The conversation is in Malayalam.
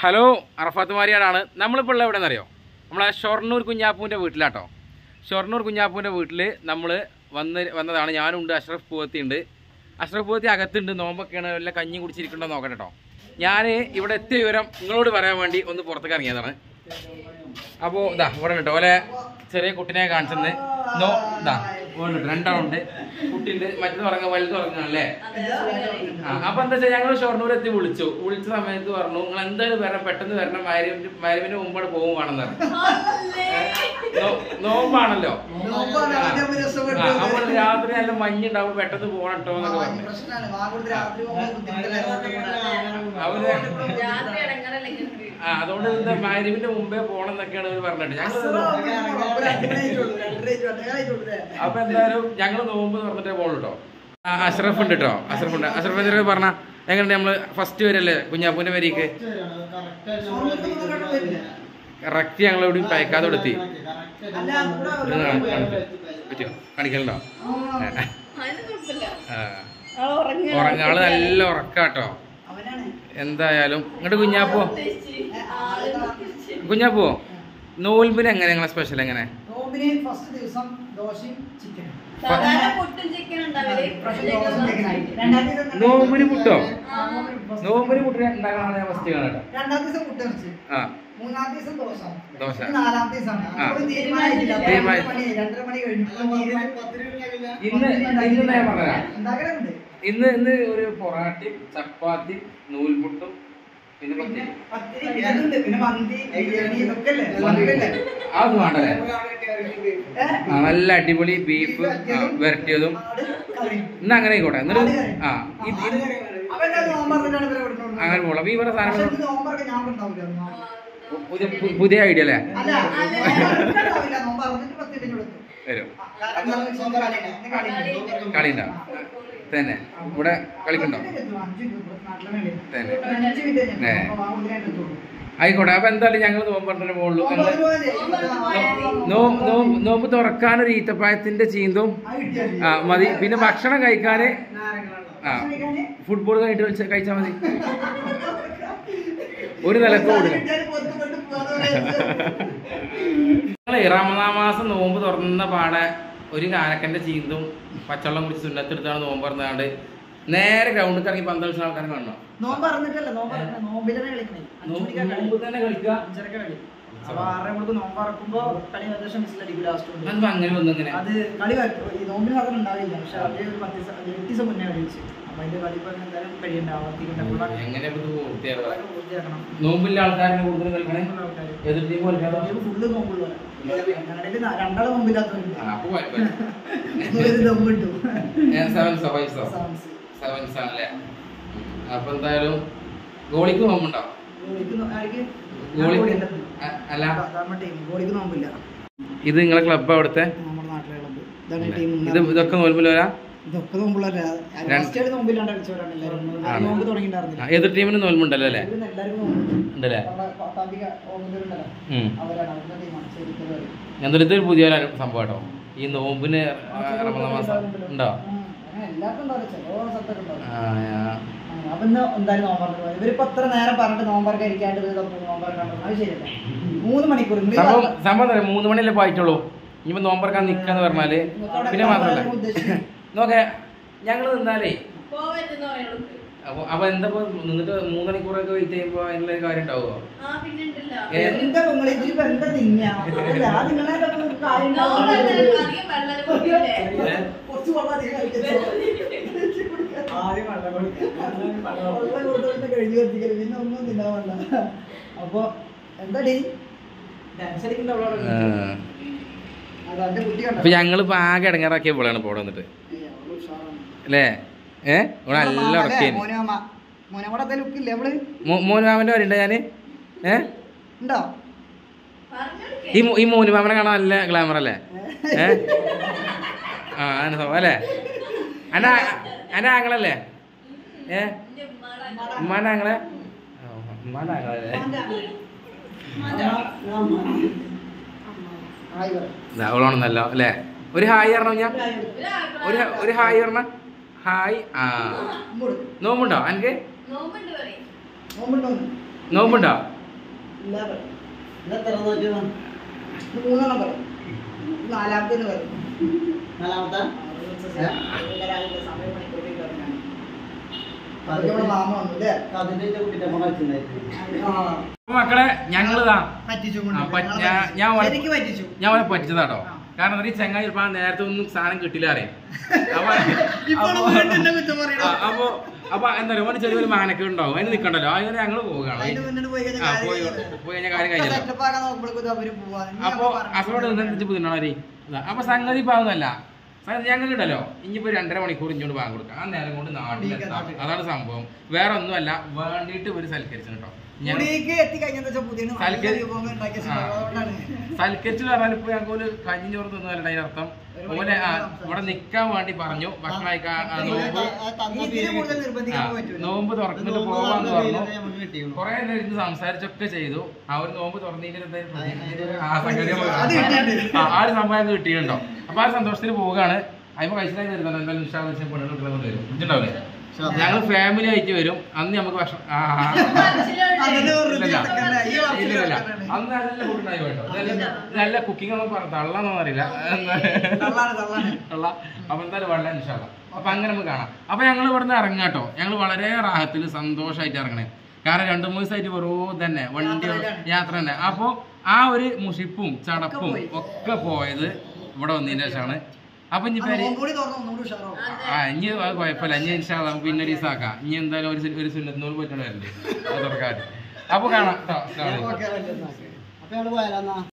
ഹലോ അറഫാത്ത് മാരിയാടാണ് നമ്മളിപ്പോൾ ഉള്ളത് എവിടെ അറിയോ നമ്മളെ ഷൊർണൂർ കുഞ്ഞാപ്പൂൻ്റെ വീട്ടിലാട്ടോ ഷൊർണൂർ കുഞ്ഞാപ്പൂൻ്റെ വീട്ടിൽ നമ്മൾ വന്ന് വന്നതാണ് ഞാനുണ്ട് അഷ്റഫ് പൂവത്തി ഉണ്ട് അഷ്റഫ് പൂവത്തി അകത്തുണ്ട് നോമ്പൊക്കെയാണ് വല്ല കഞ്ഞി കുടിച്ചിരിക്കണ്ടോ നോക്കട്ടെ കേട്ടോ ഞാൻ ഇവിടെ എത്തിയ വിവരം നിങ്ങളോട് പറയാൻ വേണ്ടി ഒന്ന് പുറത്തേക്ക് ഇറങ്ങിയതാണ് അപ്പോൾ ഇതാ ഇവിടെ കേട്ടോ ഓലെ ചെറിയ കുട്ടിനെ കാണിച്ചെന്ന് നോ ഇതാ ഇവിടെ രണ്ടാളുണ്ട് കുട്ടിയുണ്ട് മറ്റേത് ഉറങ്ങ വലുത് ഉറങ്ങാണല്ലേ ആ, അപ്പൊ എന്താ വെച്ചാൽ ഞങ്ങൾ ഷൊർണൂർ എത്തി വിളിച്ചു വിളിച്ച സമയത്ത് പറഞ്ഞു നിങ്ങൾ എന്തായാലും വരണം പെട്ടെന്ന് വരണം മാരിവിന്റെ മാരിവിന്റെ മുമ്പാണ് പോകും വേണമെന്ന് പറഞ്ഞു നോ- നോമ്പാണല്ലോ നോമ്പാണ്, ആദ്യം ഒരു രക്ഷപ്പെട്ടു. ആ, അപ്പൊ രാത്രി നല്ല മഞ്ഞുണ്ടാവും പെട്ടെന്ന് പോകണം കേട്ടോ എന്നൊക്കെ പറഞ്ഞു പ്രശ്നമാണ് വാഗുടുത്ത് രാത്രി പോകുമ്പോൾ ബുദ്ധിമുട്ടല്ലേ അവര് രാത്രി ഇടങ്ങറല്ലേ ഇങ്ങനെ ആ അതുകൊണ്ട് എന്താ മാരിവിന്റെ മുമ്പേ പോകണം എന്നൊക്കെയാണ് അവര് പറഞ്ഞിട്ട് ഞങ്ങൾ അപ്പൊ എന്തായാലും ഞങ്ങൾ നോമ്പ് തുറന്നിട്ടേ പോകണു കേട്ടോ ആ, അഷ്റഫ് ഉണ്ട് കേട്ടോ അഷ്റഫ് ഉണ്ട് അഷ്റഫ് എന്തൊക്കെ പറഞ്ഞ എങ്ങനെയുണ്ട് നമ്മള് ഫസ്റ്റ് വരല്ലേ കുഞ്ഞാപ്പൂന്റെ വരിക്ക് കറക്റ്റ് ഞങ്ങൾ ഇവിടെ പയക്കാതെ ഇവിടെ എത്തി പറ്റിയോ കാണിക്കലുണ്ടോ അതിന് കുഴപ്പമില്ല ആ. ഉറങ്ങ ആള് നല്ല ഉറക്കാട്ടോ അവനാണ് എന്തായാലും ഇങ്ങോട്ട് കുഞ്ഞാപ്പോ ആള് തിരിച്ച്. കുഞ്ഞാപ്പോ നോൽമ്പിന് എങ്ങനെ നിങ്ങളെ സ്പെഷ്യൽ എങ്ങനെ നോമ്പിന് ഫസ്റ്റ് ദിവസം ദോശയും ചിക്കനും സാധാരണ പുട്ടും ചിക്കൻ ഉണ്ടാവല് രണ്ടാമത്തെ ദിവസം നോമ്പിന് പുട്ടോ ആ, നോമ്പിന് first. നോമ്പിന് പുട്ടിന് ഉണ്ടാക്കണ ഞാൻ ഫസ്റ്റ് കാണട്ടോ രണ്ടാമത്തെ ദിവസം പുട്ട് വെച്ച് ആ മൂന്നാമത്തെ ദിവസം ദോശ ദോശ. ഇത് നാലാമത്തെ ദിവസമാണ് ആ. അപ്പോൾ തീരുമാനിച്ചില്ല അപ്പോൾ തീരുമാനി- രണ്ടര മണി രണ്ടര മണി കഴിഞ്ഞു ഇന്ന് ഇന്ന് ഞാൻ പറഞ്ഞുതരാം ഉണ്ടാക്കലുണ്ട് ഇന്ന് ഇന്ന് ഒരു പൊറാട്ടി ചപ്പാത്തി നൂൽപുട്ടും പിന്നെ പത്തിരി പത്തിരി ഇതുണ്ട് പിന്നെ മന്തി ബിരിയാണി ഇതൊക്കെ അല്ലേ മന്തി. ഇതൊക്കെ അല്ലേ? അതൊന്നും വേണ്ടല്ലേ ഏ? ആ, നല്ല അടിപൊളി ബീഫ് ആ, വരട്ടിയതും ആട് കറി ഇന്ന് അങ്ങനെ ആയിക്കോട്ടെ എന്നിട്ട് ആ ഇത് ഇത് അപ്പൊ എന്താ നോമ്പറന്നിട്ടാണ് ഇവരെ കൊടുക്കുന്നത്? അങ്ങനെ പോകണം ഈ പറഞ്ഞ പക്ഷെ സാധനം ഇത് നോമ്പറൊക്കെ ഞാൻ ഉണ്ടാവില്ല പുതിയ പു- പുതിയ ഐഡിയ അല്ലേ അല്ല നോമ്പറന്നിട്ടുണ്ടാവില്ല നോമ്പറന്നിട്ട് പത്ത് മിനിറ്റ് കൊടുത്തു വരും കാരണം എന്താണെന്ന് വെച്ചാൽ കളിയുണ്ട്. ഇന്ന് കളിയുണ്ട്. കളി ഉണ്ടാവും തന്നെ ഇവിടെ കളിക്കണ്ടോ അഞ്ച് മിനിറ്റ് നാട്ടിലെ വേണ്ടി. തന്നെ അഞ്ച് മിനിറ്റ് കഴിഞ്ഞു. ഏ. അപ്പൊ വാങ്ങുമ്പോൾ ഞാൻ എടുത്തോളൂ. ആയിക്കോട്ടെ അപ്പൊ എന്തായാലും ഞങ്ങൾ നോമ്പ് പറഞ്ഞിട്ട് പോകുള്ളൂ നോമ്പ് ഞങ്ങള് ഒരു നോ- നോമ്പ് നോമ്പ് തുറക്കാനൊരു ഈത്തപ്പായത്തിന്റെ ചീന്തും ആ കിട്ടിയാ മതി. ആ മതി പിന്നെ ഭക്ഷണം കഴിക്കാന് ആ ഭക്ഷണം കഴിക്കാന് ഫുട്ബോൾ കഴിഞ്ഞിട്ട് കളിച്ച കഴിച്ചാൽ മതി ഒരു നിലക്ക് കൊടുക്കണം കിട്ടിയാല് പൊത്ത് പൊത്ത് പോകാതെ ഞങ്ങളെ റമദാ മാസം നോമ്പ് തുറന്ന പാടെ ഒരു കാരക്കന്റെ ചീന്തും പച്ചവെള്ളം കുടിച്ച് സുന്നത്തെടുത്താണ് നോമ്പ് തുറന്നാണ്ട് നേരെ ഗ്രൗണ്ടിൽ ഇറങ്ങി പന്ത് കളിച്ച ആൾക്കാരെ കാണണം നോമ്പ് അറിഞ്ഞിട്ടല്ല നോമ്പ് അറിഞ്ഞ നോമ്പിൽ തന്നെ കളിക്കണേ അഞ്ച് മണിക്കാ കളി. നോമ്പ് തന്നെ കളിക്കുക അഞ്ചരക്ക കളി അപ്പൊ ആറര നമ്മൾക്ക് നോമ്പ് ഇറക്കുമ്പോ കളി ഏകദേശം മിസ്സിലടിക്കും ലാസ്റ്റ് കൊണ്ട് അതെന്താ അങ്ങനെ വന്നു ഇങ്ങനെ അത് കളി വരട്ടെ. ഈ നോമ്പിന് മാത്രം ഉണ്ടാവില്ല പക്ഷെ അവര് ഒരു പത്ത് ദിവസം ഒരു എട്ട് ദിവസം മുന്നേ കളി വെച്ചു അപ്പൊ അതിന്റെ കളി ഇപ്പൊ എന്തായാലും കഴിയണ്ട ആവർത്തിക്കണ്ട full ആക്കി. എങ്ങനെ ഇപ്പൊ ഇത് പൂർത്തിയാവുക അതൊക്കെ പൂർത്തിയാക്കണം നോമ്പില്ല ആൾക്കാരെ കൂടുതൽ കളിക്കണേ ആൾക്കാര്. എതിർ ടീം കളിക്കാതെ ഇവര് full നോമ്പുള്ളവരാ. ഞങ്ങളുടെ ന- രണ്ടാള് നോമ്പില്ലാത്തവരുണ്ട് അപ്പൊ കുഴപ്പമില്ല ഒരു നോമ്പ് കിട്ടും സെവൻസോ ഫൈവ്സോ സാംസ്. സെവൻസ് ആണല്ലേ അപ്പൊ എന്തായാലും ഗോളിക്ക് നോമ്പുണ്ടോ ഗോളിക്ക് നോ- ആർക്ക്? ഞാൻ ഗോളിക്ക് ഗോളിയല്ല. അ- അല്ല അതാ- അതാണ് ടീം ഗോളിക്ക് നോമ്പില്ല ഇത് നിങ്ങളെ ക്ലബ് അവിടുത്തെ നമ്മുടെ നാട്ടിലെ ക്ലബ്ബ് ഇതാണ് ടീം ഇത് ഇതൊക്കെ നോൽപ്പിൽ വരാ ഇതൊക്കെ നോമ്പുള്ളവരാ രണ്ട്- ഫസ്റ്റ് ആയിട്ട് നോമ്പില്ലാണ്ട് കളിച്ചവരാണ് എല്ലാവരും ആണ്. നോമ്പ് തുടങ്ങിയിട്ടുണ്ടായിരുന്നില്ല എതിർ ടീമിന് നോൽമുണ്ടല്ലോ അല്ലേ ഇവര് എല്ലാവരും നോമ്പുണ്ട് ഉണ്ടല്ലേ നമ്മുടെ പത്താന്തിക ഓർമ്മയിലുണ്ടല്ലോ ഉം. അവരാണ് അവരുടെ ടീമാണ് ശരിക്കും അവര്. എന്തായാലും ഇതൊരു പുതിയ ഒരു സംഭവം കേട്ടോ ഈ നോമ്പിന് ആ, ചില റമദാൻ മാസം ഉണ്ടല്ലോ. ഉണ്ടോ ഉം. അങ്ങനെ എല്ലാവർക്കും ഉണ്ടാവില്ല ചില സ്ഥലത്തൊക്കെ ഉണ്ടാവും ആ, ആ. ആ, അപ്പൊ ഇന്ന് എന്തായാലും നോമ്പറക്ക് ഇവരിപ്പോ അത്ര നേരം പറഞ്ഞിട്ട് നോമ്പറക്ക് ഇരിക്കാണ്ട് ഇത് തമ്മിൽ നോമ്പറക്കാണ്ട് അത് ശരിയല്ല മൂന്ന് മണിക്കൂർ നിങ്ങൾ ഈ സംഭവം പറഞ്ഞ- സംഭവം എന്താ മൂന്ന് മണിയല്ലേ പോയിട്ടുള്ളൂ ഇനിയിപ്പോ നോമ്പറക്കാൻ നിക്കാന്ന് പറഞ്ഞാല് പിന്നെ മാത്രല്ല നോക്കേ ഞങ്ങള് നിന്നാലേ പോവരുതെന്ന് പറയുള്ളൂ. അപ്പൊ അപ്പൊ എന്താ ഇപ്പൊ നിന്നിട്ട് മൂന്ന് മണിക്കൂറൊക്കെ വെയിറ്റ് ചെയ്യുമ്പോ അതിനുള്ള ഒരു കാര്യം ഉണ്ടാവുമോ ആ, പിന്നെ ഉണ്ടല്ലോ. ഏ. എന്താ നിങ്ങൾ ഇതിപ്പോ എന്താ തിന്നാ അല്ല, ആ നിങ്ങളെ ഒരു കാര്യം നോമ്പ് ഉണ്ടാവും. എടുത്താലും അധികം വെള്ളം കുടിക്കില്ലേ? ഏ? കുറച്ച് വെള്ളം അധികം കഴിച്ചോ. ആദ്യം വെള്ളം കൊടുക്കുക. വെള്ളം കൊടുത്തിട്ട് കഴിഞ്ഞ് എത്തിക്കല് പിന്നെ ഒന്നും തിന്നാൻ വേണ്ട അപ്പൊ എന്താ ഡേ ഡാൻസ് കളിക്കണ്ട അവളോട് ആ. അത് എന്റെ കുട്ടി കണ്ടോ അപ്പൊ ഞങ്ങളിപ്പോ ആകെ ഇടങ്ങാറാക്കിയ പോളാണ് പോടെ വന്നിട്ട് ഏയ്, അവള് ഉഷാറാണ്. അല്ലേ ഏ ഇവിടെ നല്ല മാമ അല്ലേ? ഉറക്കേന് മോനെ മാമ. മോനെ കൂടെ അതേ ലുക്കില്ലേ അവള് മോനുമാമന്റെ വരണ്ട ഞാന് ഏ ഉണ്ടോ പറഞ്ഞെടുക്കേ. ഈ മോ- ഈ മോനുമാമനെ കാണാൻ നല്ല ഗ്ലാമർ അല്ലേ ഏ ആ അങ്ങനെ സംഭവം അല്ലേ അന അന ആങ്ങളല്ലേ ഏ എന്റെ ഉമ്മാടെ ഉമ്മാന്റെ ആങ്ങളെ ആ, ഉമ്മാന്റെ ആങ്ങളല്ലേ ഹായ് പറ. അവളാണെന്നല്ലോ അല്ലേ ഒരു ഹായ് പറഞ്ഞ ഞാൻ ഒരാൾക്ക് ഒരു ഒരു ഹായ് പറഞ്ഞ ഹായ് ആ ഇങ്ങോട്ട്. നോമ്പുണ്ടോ എനിക്ക് നോമ്പുണ്ട് പറയും നോമ്പുണ്ടോ എന്ന്? നോമ്പുണ്ടോ ഇല്ല പറയും ഇന്ന് എത്ര നോക്കിയോ ഇത് മൂന്നെണ്ണം പറയും ഇത് നാലാമത്തേന് പറയും നാലാമത്തെ സമയം മണിക്കൂറിൽ പറഞ്ഞാണ് അതൊക്കെ നമ്മുടെ മാമ വന്നു അല്ലേ അതിന്റെ കുട്ടിന്റെ അമ്മ കളിച്ചിട്ടുണ്ടായിരുന്നു ആ അപ്പൊ മക്കളെ ഞങ്ങളിതാ പറ്റിച്ചു ആ, പറ്റ- ഞാൻ- ഞാൻ ഓളെ- എനിക്ക് പറ്റിച്ചു ഞാൻ അവനെ പറ്റിച്ചതാട്ടോ ആ. കാരണം എന്താ ഈ ചങ്ങായി ചിലപ്പോ ആ നേരത്തെ ഒന്നും സാധനം കിട്ടില്ല അറിയാം അപ്പൊ ഇപ്പോൾ അപ്പൊ- വീണ്ടും എന്നെ കുറ്റം പറയണോ? ആ, അപ്പൊ അപ്പൊ എന്താ പറയുക ഓന് ചെറിയൊരു മാനൊക്കെ ഉണ്ടാവും അതിന് നിക്കണ്ടല്ലോ അതിന് ഞങ്ങള് പോവുകയാണ് അതിന് മുന്നേ പോയി കഴിഞ്ഞാൽ ആ കാര്യം പോയി കഴിഞ്ഞല്ലോ. പോയി കഴിഞ്ഞാൽ കാര്യം ഒക്കെ കഴിഞ്ഞല്ലോ setup ആക്കാൻ നോക്കുമ്പോഴേക്കും അവര് പോവാ. ഇനി അപ്പൊ നമ്മൾ പറഞ്ഞു. അസോട് നിന്നിട്ട് തിന്നണവര് അപ്പൊ സംഗതി പാവുന്നല്ല ഞങ്ങൾക്ക് ഉണ്ടല്ലോ ഇനിയിപ്പോ രണ്ടര മണിക്കൂർ ഇങ്ങോട്ട് ബാങ്ക് കൊടുക്കാം ആ നേരം കൊണ്ട് നാട്ടിലെത്താം അതാണ് സംഭവം വേറെ ഒന്നുമല്ല വേണ്ടിയിട്ട് ഒരു സൽക്കരിച്ചു കേട്ടോ ഞാൻ കുടിയേക്ക് എത്തിക്കഴിഞ്ഞാൽ വെച്ചാൽ പുതിയ നല്ല സൽക്കരി- വിഭവങ്ങൾ ഉണ്ടാക്കിയ ആ. സ്വഭാവം അതുകൊണ്ടാണ്. സൽക്കരിച്ചു പറഞ്ഞാൽ ഇപ്പൊ ഞങ്ങൾക്ക് ഒരു കഞ്ഞി ചോറ് തിന്നല്ല അതിനർത്ഥം ഓലെ ആ, ഇവിടെ നിക്കാൻ വേണ്ടി പറഞ്ഞു ഭക്ഷണം കഴിക്കാൻ ആ, നോമ്പ് ഇനി ഇതിന് കൂടുതൽ നിർബന്ധിക്കാൻ ആ, പറ്റൂല. നോമ്പ് തുറന്നിട്ട് പോവാന്ന് പറഞ്ഞു നമുക്ക് കിട്ടിയുള്ളൂ കൊറേ നേരം ഇരുന്ന് സംസാരിച്ചൊക്കെ ചെയ്തു ആ ഒരു നോമ്പ് തുറന്നതിന്റെ ആ സംഗതി നമുക്ക് അത് കിട്ടിയിട്ടുണ്ട്. ആ, ആ ഒരു സംഭവം കിട്ടിയിട്ടുണ്ടോ അപ്പൊ ആ ഒരു സന്തോഷത്തിൽ പോവുകയാണ് അതിപ്പോ കഴിച്ചിട്ടായി വരുന്നുണ്ട് എന്തായാലും നിഷാ വെച്ച് പെണ്ണുങ്ങൾ കിട്ടുന്നത് വരും ഇതുണ്ടാവില്ലേ ഞങ്ങൾ ഫാമിലി ആയിട്ട് വരും അന്ന് നമുക്ക് ഭക്ഷണം ആ, ആ, ആ. അതിന് ഒരു രുചി ഇല്ലല്ല. എടുക്കണ്ട. ഈ ഇല്ല, വർഷത്തിൽ ഇല്ല. എടുക്കണ്ടാണ്. അന്ന് നല്ല ഫുഡ് ഉണ്ടായി കേട്ടോ നല്ല നല്ല കുക്കിംഗ് ഒന്നും പറഞ്ഞ തള്ളാന്നൊന്നും അറിയില്ല തള്ളാണ്, തള്ളാണ്. ഉള്ള അപ്പൊ എന്തായാലും വളരെ ഇൻഷാല്ല അപ്പൊ അങ്ങനെ നമുക്ക് കാണാം അപ്പൊ ഞങ്ങൾ ഇവിടുന്ന് ഇറങ്ങാട്ടോ ഞങ്ങൾ വളരെ റാഹത്തിൽ സന്തോഷമായിട്ട് ഇറങ്ങണേ കാരണം രണ്ടു മൂന്ന് ദിവസമായിട്ട് വെറുതെ തന്നെ വണ്ടി യാത്രയിലാണ്. യാത്ര തന്നെ അപ്പൊ ആ ഒരു മുഷിപ്പും ചടപ്പും പോയി. ഒക്കെ പോയത് ഇവിടെ വന്നതിന് ശേഷമാണ് അപ്പൊ ഇനി ആ പേര് നോമ്പ് കൂടി തുറന്ന് ഒന്നുകൂടി ഉഷാറാവും. ആ ഇനി അത് കുഴപ്പമില്ല ഇനി ഇൻഷാല്ല നമുക്ക് പിന്നെ ഒരു ദിവസം ആക്കാം ഇനി എന്തായാലും ഒരു സു- ഒരു സുന്നത്തിനോട് പറ്റണമല്ലേ അത് തുറക്കാൻ അപ്പൊ കാണാം ട്ടോ. അസ്സലാമു അലൈക്കും. ഓക്കേ, വലിയ അപ്പൊ ഞങ്ങള് പോയാലെന്നാ